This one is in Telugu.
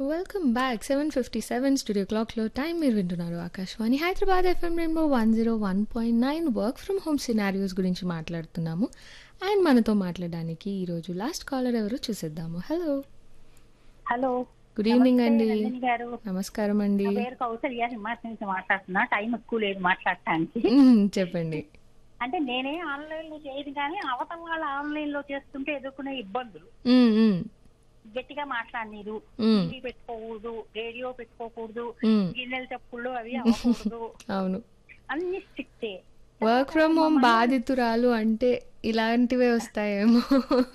Welcome back seven fifty seven studio క్లాక్లో టైం మీరు వింటున్నారు Akashvani Hyderabad FM rainbow one zero one point nine work from home scenarios గురించి మాట్లాడుతున్నాము అండ్ మనతో మాట్లాడడానికి ఈరోజు లాస్ట్ కాలర్ ఎవరో చూసేద్దాము హలో హలో గుడ్ ఈవినింగ్ అండి నమస్తే, నందిని గారు నమస్కారం అండి నా పేరు కౌసల్య హిమాచల్ నుంచి మాట్లాడుతున్నా టైం ఎక్కువ లేదు మాట్లాడటానికి మ్మ్, చెప్పండి అంటే నేనే ఆన్లైన్ లో చేయదు కానీ అవతల వాళ్ళు ఆన్లైన్ లో చేస్తుంటే ఎదుర్కొనే ఇబ్బందులు మ్మ్, మ్మ్, గట్టిగా మాట్లాడనీరు మ్మ్, టీవీ పెట్టుకోకూడదు రేడియో పెట్టుకోకూడదు మ్మ్. గిన్నెల చెప్పుళ్ళు అవి అవ్వకూడదు అవును అన్ని స్ట్రిక్టే వర్క్ ఫ్రమ్ హోమ్ బాధితురాలు అంటే ఇలాంటివే వస్తాయేమో